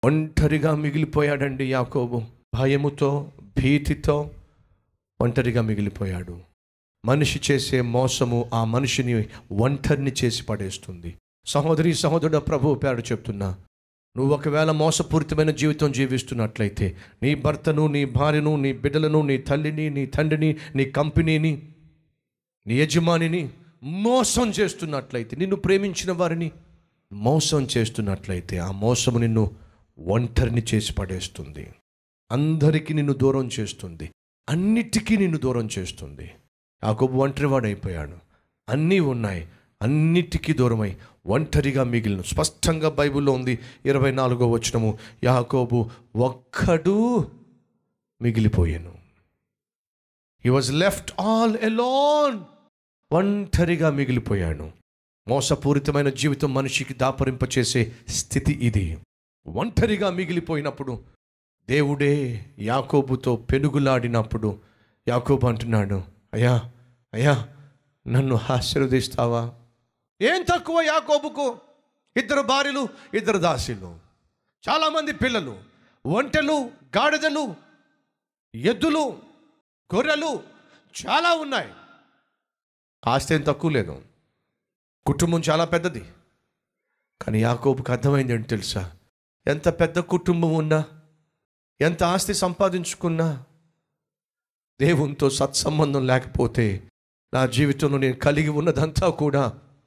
ఒంటరిగా మిగిలిపోయాడండి యాకోబు భయముతో భీతితో ఒంటరిగా మిగిలిపోయాడు మనిషి చేసే మోసము ఆ మనిషిని ఒంటరిని చేసి పడేస్తుంది సహోదరి సహోదరుడు ప్రభు పేరు చెప్తున్నా నువ్వు ఒకవేళ మోసపూరితమైన జీవితం జీవిస్తున్నట్లయితే నీ భర్తను నీ భార్యను నీ బిడ్డలను నీ తల్లిని నీ తండ్రిని నీ కంపెనీని నీ యజమానిని మోసం చేస్తున్నట్లయితే నిన్ను ప్రేమించిన వారిని మోసం చేస్తున్నట్లయితే ఆ మోసము నిన్ను ఒంటరిని చేసి పడేస్తుంది అందరికీ నిన్ను దూరం చేస్తుంది అన్నిటికీ నిన్ను దూరం చేస్తుంది యాకోబు ఒంటరివాడైపోయాడు అన్నీ ఉన్నాయి అన్నిటికీ దూరమై ఒంటరిగా మిగిలిన స్పష్టంగా బైబిల్లో ఉంది ఇరవై నాలుగో వచనము యాకోబు ఒక్కడు మిగిలిపోయాను he was left all alone ఒంటరిగా మిగిలిపోయాను మోసపూరితమైన జీవితం మనిషికి దాపరింపచేసే స్థితి ఇది ఒంటరిగా మిగిలిపోయినప్పుడు దేవుడే యాకోబుతో పెనుగులాడినప్పుడు యాకోబు అంటున్నాడు అయ్యా అయ్యా నన్ను ఆశీర్వదిస్తావా ఏం తక్కువ యాకోబుకు ఇద్దరు భార్యలు ఇద్దరు దాసీలు చాలామంది పిల్లలు ఒంటెలు గాడిదలు ఎద్దులు గొర్రెలు చాలా ఉన్నాయి ఆస్తి ఏం తక్కువ లేదు కుటుంబం చాలా పెద్దది కానీ యాకోబుకి అర్థమైంది ఏంటి తెలుసా ఎంత పెద్ద కుటుంబం ఉన్నా ఎంత ఆస్తి సంపాదించుకున్నా దేవునితో సత్సంబంధం లేకపోతే నా జీవితంలో నేను కలిగి ఉన్నదంతా కూడా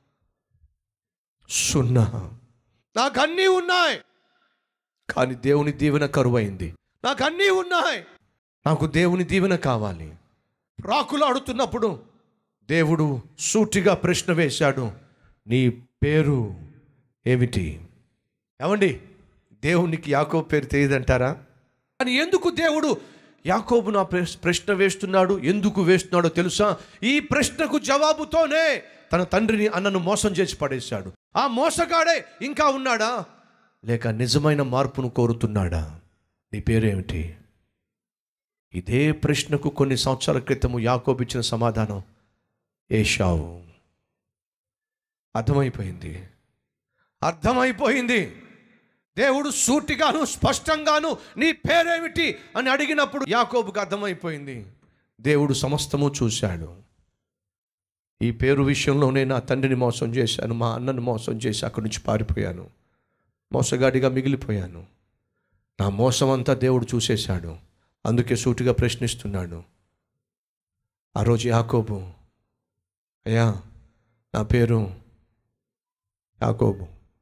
సున్నా నాకు అన్నీ ఉన్నాయి కానీ దేవుని దీవెన కరువైంది నాకు అన్నీ ఉన్నాయి నాకు దేవుని దీవెన కావాలి రాకులు ఆడుతున్నప్పుడు దేవుడు సూటిగా ప్రశ్న వేశాడు నీ పేరు ఏమిటి ఏమండి దేవునికి యాకోబు పేరు తెలియదంటారా కానీ ఎందుకు దేవుడు యాకోబు నా ప్రశ్- ప్రశ్న వేస్తున్నాడు ఎందుకు వేస్తున్నాడో తెలుసా ఈ ప్రశ్నకు జవాబుతోనే తన తండ్రిని అన్నను మోసం చేసి పడేశాడు ఆ మోసగాడే ఇంకా ఉన్నాడా లేక నిజమైన మార్పును కోరుతున్నాడా నీ పేరేమిటి ఇదే ప్రశ్నకు కొన్ని సంవత్సరాల క్రితము యాకోబు ఇచ్చిన సమాధానం ఏషావు అర్థమైపోయింది అర్థమైపోయింది దేవుడు సూటిగాను స్పష్టంగాను నీ పేరేమిటి అని అడిగినప్పుడు యాకోబుకు అర్థమైపోయింది దేవుడు సమస్తము చూశాడు ఈ పేరు విషయంలోనే నా తండ్రిని మోసం చేశాను మా అన్నను మోసం చేసి అక్కడి నుంచి పారిపోయాను మోసగాడిగా మిగిలిపోయాను నా మోసం అంతా దేవుడు చూసేశాడు అందుకే సూటిగా ప్రశ్నిస్తున్నాడు ఆ రోజు యాకోబు అయ్యా నా పేరు యాకోబు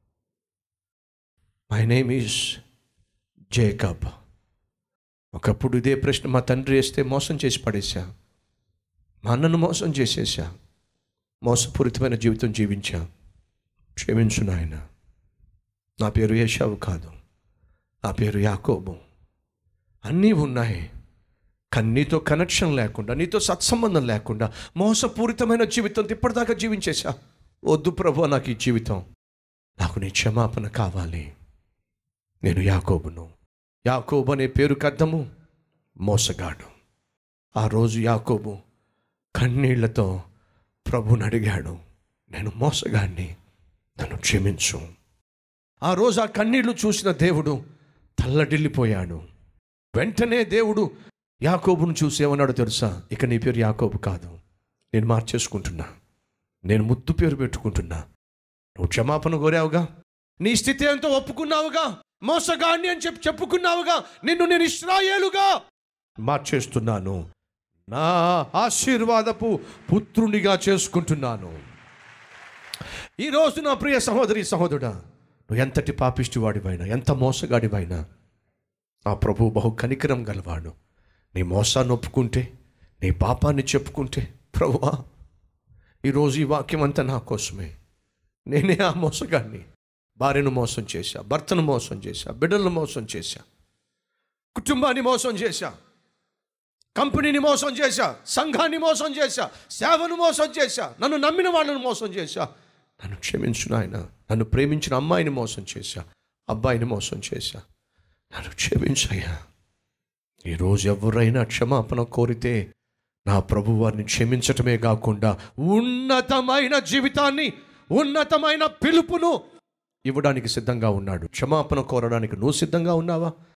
మై నేమ్ ఈజ్ జేకబ్ ఒకప్పుడు ఇదే ప్రశ్న మా తండ్రి వేస్తే మోసం చేసి పడేశా మా అన్నను మోసం చేసేసా మోసపూరితమైన జీవితం జీవించా క్షమించు నాయన నా పేరు యేషావు కాదు నా పేరు యాకోబు అన్నీ ఉన్నాయి కానీ నీతో కనెక్షన్ లేకుండా నీతో సత్సంబంధం లేకుండా మోసపూరితమైన జీవితం ఇప్పటిదాకా జీవించేశా వద్దు ప్రభు నాకు ఈ జీవితం నాకు నీ క్షమాపణ కావాలి నేను యాకోబును యాకోబు అనే పేరుకి అర్థము మోసగాడు ఆ రోజు యాకోబు కన్నీళ్లతో ప్రభుని అడిగాడు నేను మోసగాడిని నన్ను క్షమించు ఆ రోజు ఆ కన్నీళ్లు చూసిన దేవుడు తల్లడిల్లిపోయాడు వెంటనే దేవుడు యాకోబును చూసి ఏమన్నాడో తెలుసా ఇక నీ పేరు యాకోబు కాదు నేను మార్చేసుకుంటున్నా నేను ముద్దు పేరు పెట్టుకుంటున్నా నువ్వు క్షమాపణ కోరావుగా నీ స్థితి ఎంతో ఒప్పుకున్నావుగా మోసగాడిని అని చెప్పి చెప్పుకున్నావుగా నిన్ను నేను ఇస్రాయేలుగా మార్చేస్తున్నాను నా ఆశీర్వాదపు పుత్రునిగా చేసుకుంటున్నాను ఈరోజు నా ప్రియ సహోదరి సహోదరుడా నువ్వు ఎంతటి పాపిష్టి వాడివైనా ఎంత మోసగాడివైనా నా ప్రభు బహు కనికరం గలవాడు నీ మోసాన్ని ఒప్పుకుంటే నీ పాపాన్ని చెప్పుకుంటే ప్రభువా ఈరోజు ఈ వాక్యం అంతా నా కోసమే నేనే ఆ మోసగాడిని భార్యను మోసం చేశా భర్తను మోసం చేశా బిడ్డలను మోసం చేశా కుటుంబాన్ని మోసం చేశా కంపెనీని మోసం చేశా సంఘాన్ని మోసం చేశా సేవను మోసం చేశా నన్ను నమ్మిన వాళ్ళను మోసం చేశా నన్ను క్షమించు నాయన నన్ను ప్రేమించిన అమ్మాయిని మోసం చేశా అబ్బాయిని మోసం చేశా నన్ను క్షమించయ్యా ఈరోజు ఎవరైనా క్షమాపణ కోరితే నా ప్రభు వారిని క్షమించటమే కాకుండా ఉన్నతమైన జీవితాన్ని ఉన్నతమైన పిలుపును ఇవ్వడానికి సిద్ధంగా ఉన్నాడు క్షమాపణ కోరడానికి నువ్వు సిద్ధంగా ఉన్నావా